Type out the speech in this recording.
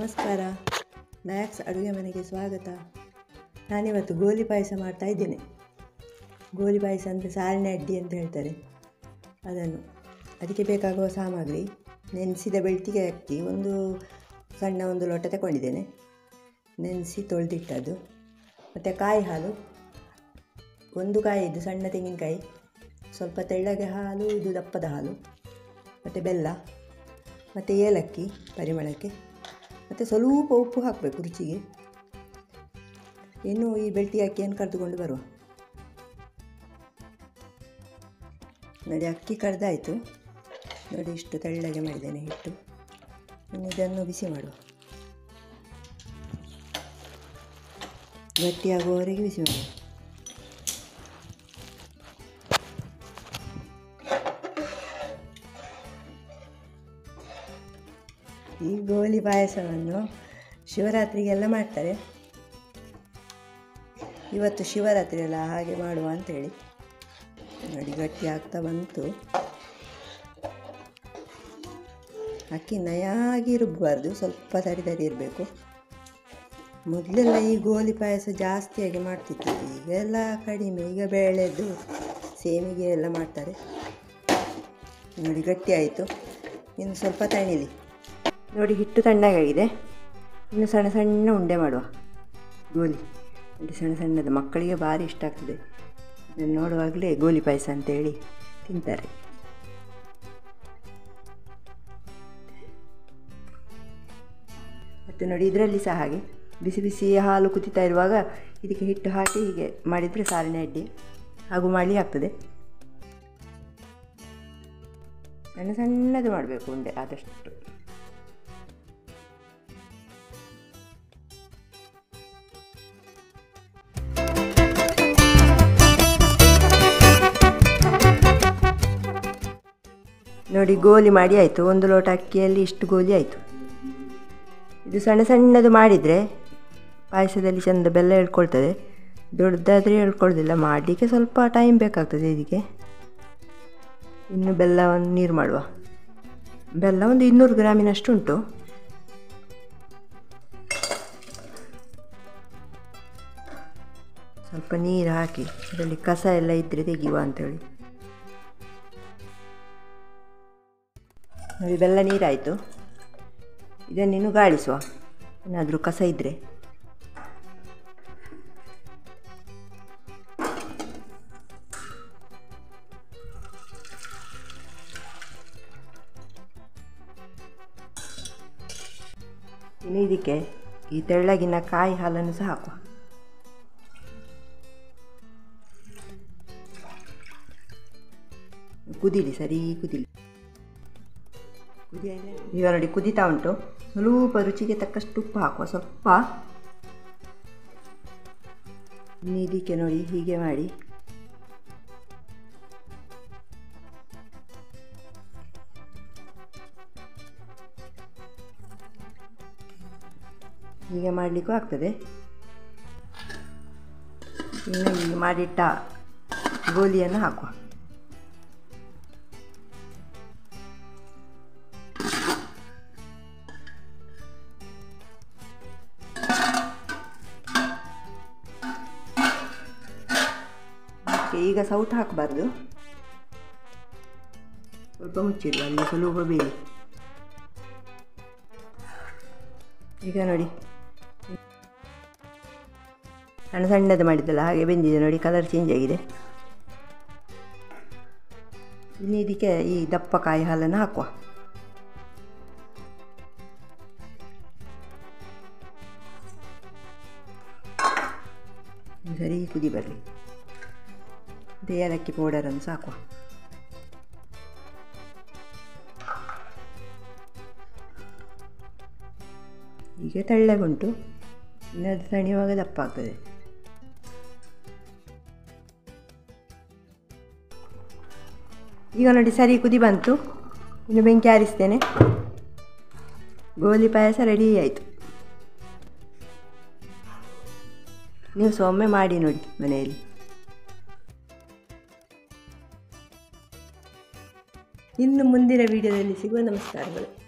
ನಮಸ್ಕಾರ ಮ್ಯಾಕ್ಸ್ ಅಡುಗೆ ಮನೆಗೆ ಸ್ವಾಗತ ನಾನಿವತ್ತು ಗೋಲಿ ಪಾಯಸ ಮಾಡ್ತಾ ಇದ್ದೇನೆ ಗೋಲಿ ಪಾಯಸ ಅಂದರೆ ಸಾರಿನ ಅಡ್ಡಿ ಅಂತ ಹೇಳ್ತಾರೆ ಅದನ್ನು ಅದಕ್ಕೆ ಬೇಕಾಗುವ ಸಾಮಗ್ರಿ ನೆನೆಸಿದ ಬೆಳ್ತಿಗೆ ಅಕ್ಕಿ ಒಂದು ಸಣ್ಣ ಒಂದು ಲೋಟ ತಗೊಂಡಿದ್ದೇನೆ ನೆನೆಸಿ ತೊಳೆದಿಟ್ಟದ್ದು ಮತ್ತು ಕಾಯಿ ಹಾಲು ಒಂದು ಕಾಯಿ ಇದು ಸಣ್ಣ ತೆಂಗಿನಕಾಯಿ ಸ್ವಲ್ಪ ತೆಳ್ಳಗೆ ಹಾಲು ಇದು ದಪ್ಪದ ಹಾಲು ಮತ್ತು ಬೆಲ್ಲ ಮತ್ತು ಏಲಕ್ಕಿ ಪರಿಮಳಕ್ಕೆ ಮತ್ತು ಸ್ವಲ್ಪ ಉಪ್ಪು ಹಾಕಬೇಕು ರುಚಿಗೆ ಇನ್ನು ಈ ಬೆಳ್ತಿ ಅಕ್ಕಿಯನ್ನು ಕರೆದುಕೊಂಡು ಬರುವ ನೋಡಿ ಅಕ್ಕಿ ಕರೆದಾಯಿತು ನೋಡಿ ಇಷ್ಟು ತೆಳ್ಳಗೆ ಮಾಡಿದ್ದೇನೆ ಹಿಟ್ಟು ಇನ್ನು ಇದನ್ನು ಬಿಸಿ ಮಾಡುವ ಗಟ್ಟಿಯಾಗುವವರೆಗೆ ಬಿಸಿ ಮಾಡುವ ಈ ಗೋಲಿ ಪಾಯಸವನ್ನು ಶಿವರಾತ್ರಿಗೆಲ್ಲ ಮಾಡ್ತಾರೆ ಇವತ್ತು ಶಿವರಾತ್ರಿ ಅಲ್ಲ ಹಾಗೆ ಮಾಡುವ ಅಂತೇಳಿ ನೋಡಿ ಗಟ್ಟಿ ಆಗ್ತಾ ಬಂತು ಅಕ್ಕಿ ನಯಾಗಿ ರುಬ್ಬಬಾರ್ದು ಸ್ವಲ್ಪ ತರಿ ತರಿ ಇರಬೇಕು ಮೊದಲೆಲ್ಲ ಈ ಗೋಲಿ ಪಾಯಸ ಜಾಸ್ತಿಯಾಗಿ ಮಾಡ್ತಿತ್ತು ಈಗೆಲ್ಲ ಕಡಿಮೆ ಈಗ ಬೇಳೆದು ಸೇಮಿಗೆ ಎಲ್ಲ ಮಾಡ್ತಾರೆ ನೋಡಿ ಗಟ್ಟಿ ಆಯಿತು ಇನ್ನು ಸ್ವಲ್ಪ ತಣಿಲಿ ನೋಡಿ ಹಿಟ್ಟು ತಣ್ಣಗಾಗಿದೆ ಇನ್ನು ಸಣ್ಣ ಸಣ್ಣ ಉಂಡೆ ಮಾಡುವ ಗೋಲಿ ನೋಡಿ ಸಣ್ಣ ಸಣ್ಣದು ಮಕ್ಕಳಿಗೆ ಭಾರಿ ಇಷ್ಟ ಆಗ್ತದೆ ಇದನ್ನು ನೋಡುವಾಗಲೇ ಗೋಲಿ ಪಾಯಸ ಅಂತೇಳಿ ತಿಂತಾರೆ ಮತ್ತು ನೋಡಿ ಇದರಲ್ಲಿ ಸಹ ಹಾಗೆ ಬಿಸಿ ಬಿಸಿ ಹಾಲು ಕುದಿತಾ ಇರುವಾಗ ಇದಕ್ಕೆ ಹಿಟ್ಟು ಹಾಕಿ ಹೀಗೆ ಮಾಡಿದರೆ ಸಾರಿನ ಅಡ್ಡಿ ಹಾಗೂ ಮಳಿ ಆಗ್ತದೆ ಸಣ್ಣ ಸಣ್ಣದು ಮಾಡಬೇಕು ಉಂಡೆ ಆದಷ್ಟು ನೋಡಿ ಗೋಲಿ ಮಾಡಿ ಆಯಿತು ಒಂದು ಲೋಟ ಅಕ್ಕಿಯಲ್ಲಿ ಇಷ್ಟು ಗೋಲಿ ಆಯಿತು ಇದು ಸಣ್ಣ ಸಣ್ಣದು ಮಾಡಿದರೆ ಪಾಯಸದಲ್ಲಿ ಚೆಂದ ಬೆಲ್ಲ ಹೇಳ್ಕೊಳ್ತದೆ ದೊಡ್ಡದಾದರೆ ಹೇಳ್ಕೊಳ್ಳೋದಿಲ್ಲ ಮಾಡಲಿಕ್ಕೆ ಸ್ವಲ್ಪ ಟೈಮ್ ಬೇಕಾಗ್ತದೆ ಇದಕ್ಕೆ ಇನ್ನು ಬೆಲ್ಲವನ್ನು ನೀರು ಮಾಡುವ ಬೆಲ್ಲ ಒಂದು ಇನ್ನೂರು ಗ್ರಾಮಿನಷ್ಟು ಉಂಟು ಸ್ವಲ್ಪ ನೀರು ಹಾಕಿ ಅದರಲ್ಲಿ ಕಸ ಎಲ್ಲ ಇದ್ದರೆ ತೆಗೆಯುವ ಅಂಥೇಳಿ ನೋಡಿ ಬೆಲ್ಲ ನೀರಾಯಿತು ಇದನ್ನಿನ್ನು ಗಾಳಿಸುವ ಏನಾದರೂ ಕಸ ಇದ್ದರೆ ಇನ್ನು ಇದಕ್ಕೆ ಈ ತೆಳ್ಳಗಿನ ಕಾಯಿ ಹಾಲನ್ನು ಸಹ ಹಾಕುವ ಕುದೀಲಿ ಸರಿ ಕುದೀಲಿ ಈಗ ನೋಡಿ ಕುದೀತಾ ಉಂಟು ಸ್ವಲ್ಪ ರುಚಿಗೆ ತಕ್ಕಷ್ಟು ಉಪ್ಪು ಹಾಕುವ ಸ್ವಲ್ಪ ಇನ್ನು ಇದಕ್ಕೆ ನೋಡಿ ಹೀಗೆ ಮಾಡಿ ಹೀಗೆ ಮಾಡಲಿಕ್ಕೂ ಆಗ್ತದೆ ಇನ್ನು ಈ ಮಾಡಿಟ್ಟ ಗೋಲಿಯನ್ನು ಹಾಕುವ ಈಗ ಸೌಟ್ ಹಾಕಬಾರ್ದು ಸ್ವಲ್ಪ ಮುಚ್ಚಿಡು ಅಲ್ಲಿ ಸ್ವಲ್ಪ ಬೇಳಿ ಈಗ ನೋಡಿ ಸಣ್ಣ ಸಣ್ಣದು ಮಾಡಿದ್ದಲ್ಲ ಹಾಗೆ ಬೆಂದಿದೆ ನೋಡಿ ಕಲರ್ ಚೇಂಜ್ ಆಗಿದೆ ಇನ್ನು ಇದಕ್ಕೆ ಈ ದಪ್ಪ ಕಾಯಿ ಹಾಲನ್ನು ಹಾಕುವ ಸರಿ ಕುದಿ ಬರಲಿ ಮತ್ತು ಏಲಕ್ಕಿ ಪೌಡರನ್ನು ಸಾಕುವ ಹೀಗೆ ತೆಳ್ಳಗುಂಟು ಇನ್ನು ಅದು ತಣಿಯುವಾಗ ದಪ್ಪ ಆಗ್ತದೆ ಈಗ ನೋಡಿ ಸರಿ ಕುದಿ ಬಂತು ಇನ್ನು ಬೆಂಕಿ ಆರಿಸ್ತೇನೆ ಗೋಲಿ ಪಾಯಸ ರೆಡಿ ಆಯಿತು ನೀವು ಸೊಮ್ಮೆ ಮಾಡಿ ನೋಡಿ ಮನೆಯಲ್ಲಿ ಇನ್ನು ಮುಂದಿನ ವಿಡಿಯೋದಲ್ಲಿ ಸಿಗುವ ನಮಸ್ಕಾರಗಳು